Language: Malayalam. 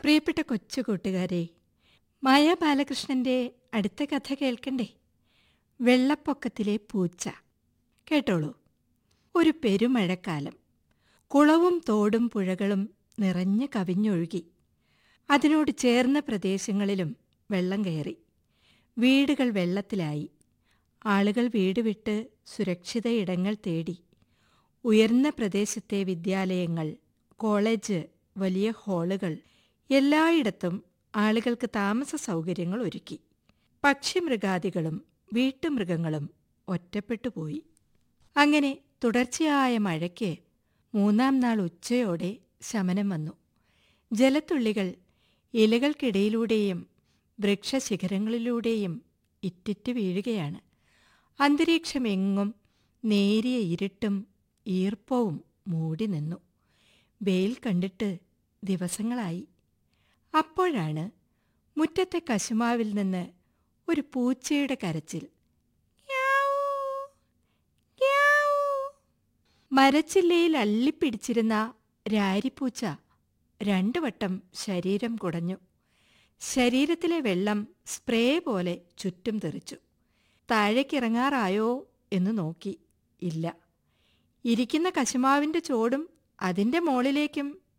പ്രിയപ്പെട്ട കൊച്ചു കൂട്ടുകാരെ മായ ബാലകൃഷ്ണന്റെ അടുത്ത കഥ കേൾക്കണ്ടേ വെള്ളപ്പൊക്കത്തിലെ പൂച്ച കേട്ടോളൂ ഒരു പെരുമഴക്കാലം കുളവും തോടും പുഴകളും നിറഞ്ഞു കവിഞ്ഞൊഴുകി അതിനോട് ചേർന്ന പ്രദേശങ്ങളിലും വെള്ളം കയറി വീടുകൾ വെള്ളത്തിലായി ആളുകൾ വീട് വിട്ട് സുരക്ഷിത ഇടങ്ങൾ തേടി ഉയർന്ന പ്രദേശത്തെ വിദ്യാലയങ്ങൾ കോളേജ് വലിയ ഹാളുകൾ എല്ലായിടത്തും ആളുകൾക്ക് താമസ സൗകര്യങ്ങൾ ഒരുക്കി പക്ഷിമൃഗാദികളും വീട്ടുമൃഗങ്ങളും ഒറ്റപ്പെട്ടുപോയി അങ്ങനെ തുടർച്ചയായ മഴയ്ക്ക് മൂന്നാം നാൾ ഉച്ചയോടെ ശമനം വന്നു ജലത്തുള്ളികൾ ഇലകൾക്കിടയിലൂടെയും വൃക്ഷശിഖരങ്ങളിലൂടെയും ഇറ്റിറ്റ് വീഴുകയാണ് അന്തരീക്ഷമെങ്ങും നേരിയ ഇരുട്ടും ഈർപ്പവും മൂടി നിന്നു വെയിൽ കണ്ടിട്ട് ദിവസങ്ങളായി അപ്പോഴാണ് മുറ്റത്തെ കശുമാവിൽ നിന്ന് ഒരു പൂച്ചയുടെ കരച്ചിൽ "ങ്യാവൂ, ങ്യാവൂ." മരച്ചില്ലയിൽ അള്ളിപ്പിടിച്ചിരുന്ന രാരിപ്പൂച്ച രണ്ടു വട്ടം ശരീരം കുടഞ്ഞു ശരീരത്തിലെ വെള്ളം സ്പ്രേ പോലെ ചുറ്റും തെറിച്ചു താഴേക്കിറങ്ങാറായോ എന്ന് നോക്കി ഇല്ല ഇരിക്കുന്ന കശുമാവിന്റെ ചോടും അതിന്റെ മോളിലേക്കും